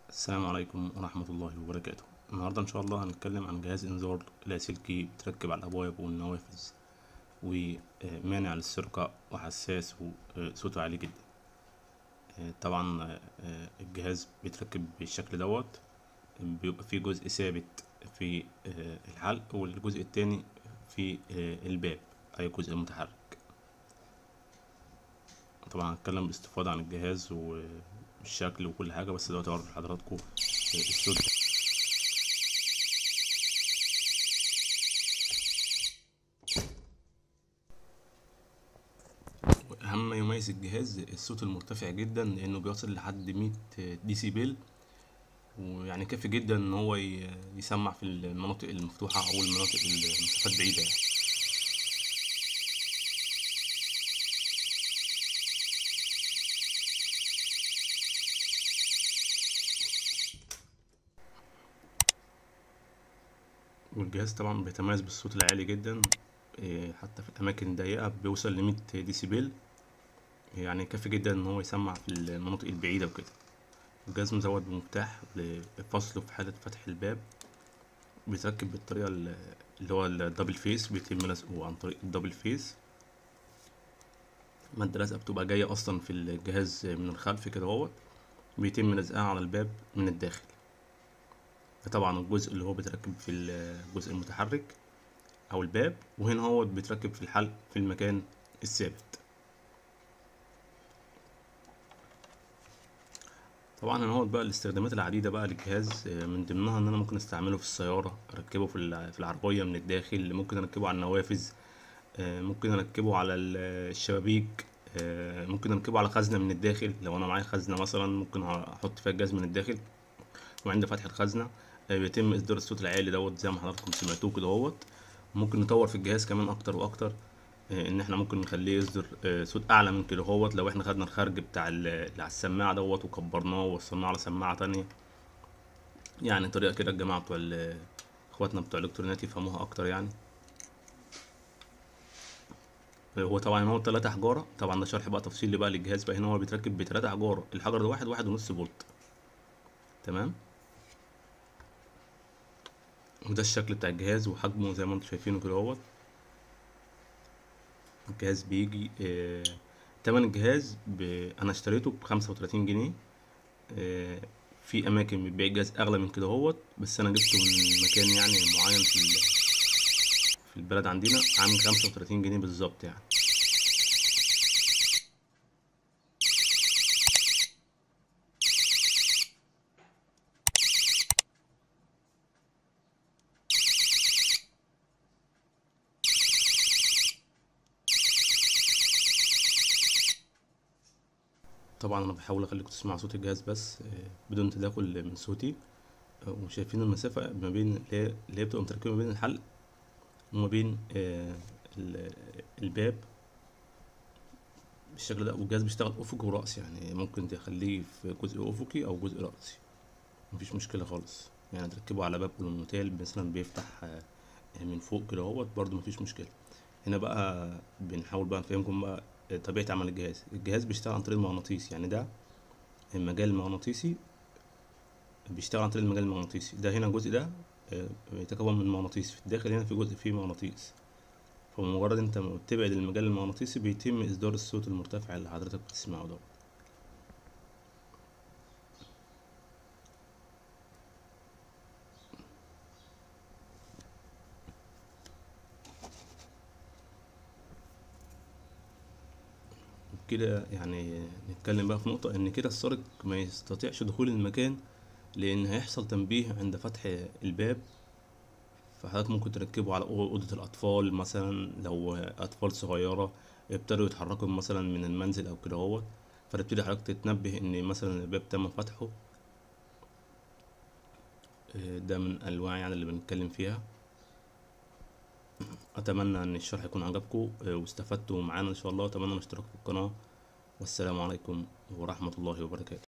السلام عليكم ورحمة الله وبركاته النهاردة إن شاء الله هنتكلم عن جهاز إنذار لاسلكي بيتركب على الأبواب والنوافذ ومانع للسرقة وحساس وصوته عالي جدا طبعا الجهاز بيتركب بالشكل دوت بيبقى فيه جزء ثابت في الحلق والجزء التاني في الباب أي جزء متحرك طبعا هتكلم باستفاضة عن الجهاز والشكل وكل حاجة بس دلوقتي هوري لحضراتكم الصوت أهم ما يميز الجهاز الصوت المرتفع جدا لأنه بيوصل لحد مية ديسيبل ويعني كافي جدا إن هو يسمع في المناطق المفتوحة أو المناطق المسافات بعيدة يعني. والجهاز طبعا بيتميز بالصوت العالي جدا حتى في الأماكن الضيقة بيوصل لمية ديسيبل يعني كافي جدا إن هو يسمع في المناطق البعيدة وكده الجهاز مزود بمفتاح لفصله في حالة فتح الباب بيتركب بالطريقة اللي هو الدبل فيس بيتم لزقه عن طريق الدبل فيس المادة لازقة بتبقى جاية أصلا في الجهاز من الخلف كده اهوت بيتم لزقها على الباب من الداخل طبعا الجزء اللي هو بيتركب في الجزء المتحرك او الباب وهنا هو بيتركب في الحلق في المكان الثابت طبعا هنا هو بقى الاستخدامات العديدة بقى للجهاز من ضمنها ان انا ممكن استعمله في السيارة اركبه في في العربية من الداخل ممكن اركبه على النوافذ ممكن اركبه على الشبابيك ممكن اركبه على خزنة من الداخل لو انا معايا خزنة مثلا ممكن احط فيها الجهاز من الداخل وعند فتح الخزنة بيتم اصدار الصوت العالي دوت زي ما حضراتكم سمعتوه كده اهوت ممكن نطور في الجهاز كمان اكتر واكتر ان احنا ممكن نخليه يصدر صوت اعلى من كده اهوت لو احنا خدنا الخارج بتاع اللي على السماعه دوت وكبرناه ووصلناه على سماعه تانية يعني طريقه كده الجماعه بتوع اخواتنا بتوع الالكترونيات يفهموها اكتر يعني هو طبعا هو تلاتة حجارة طبعا ده شرح بقى تفصيلي بقى للجهاز بقى هنا هو بيتركب بتلاتة حجارة الحجر ده واحد واحد ونص فولت تمام وده الشكل بتاع الجهاز وحجمه زي ما انتم شايفينه كده اهوت الجهاز بيجي اه تمن الجهاز ب... انا اشتريته بخمسة وتلاتين جنيه اه في اماكن بتبيع الجهاز اغلى من كده اهوت بس انا جبته من مكان يعني معين في ال... في البلد عندنا عامل خمسة وتلاتين جنيه بالظبط يعني طبعا انا بحاول اخليكم تسمعوا صوت الجهاز بس بدون تداخل من صوتي وشايفين المسافة ما بين اللي هي بتبقى متركبة ما بين الحلق وما بين الباب بالشكل ده والجهاز بيشتغل افقي ورأسي يعني ممكن تخليه في جزء افقي او جزء رأسي مفيش مشكلة خالص يعني تركبه على باب كولوموتيل مثلا بيفتح من فوق كده اهوت برضه مفيش مشكلة هنا بقى بنحاول بقى نفهمكم بقى طبيعة عمل الجهاز الجهاز بيشتغل عن طريق المغناطيس يعني ده المجال المغناطيسي بيشتغل عن طريق المجال المغناطيسي ده هنا الجزء ده يتكون من مغناطيس في الداخل هنا في جزء فيه مغناطيس فمجرد انت بتبعد المجال المغناطيسي بيتم اصدار الصوت المرتفع اللي حضرتك بتسمعه ده كده يعني نتكلم بقى في نقطة إن كده السارق ما يستطيعش دخول المكان لأن هيحصل تنبيه عند فتح الباب فحضرتك ممكن تركبه على أوضة الأطفال مثلا لو أطفال صغيرة ابتدوا يتحركوا مثلا من المنزل أو كده اهوت فتبتدي حضرتك تتنبه إن مثلا الباب تم فتحه ده من الأنواع يعني اللي بنتكلم فيها اتمنى ان الشرح يكون عجبكم واستفدتوا معانا ان شاء الله اتمنى الاشتراك في القناه والسلام عليكم ورحمه الله وبركاته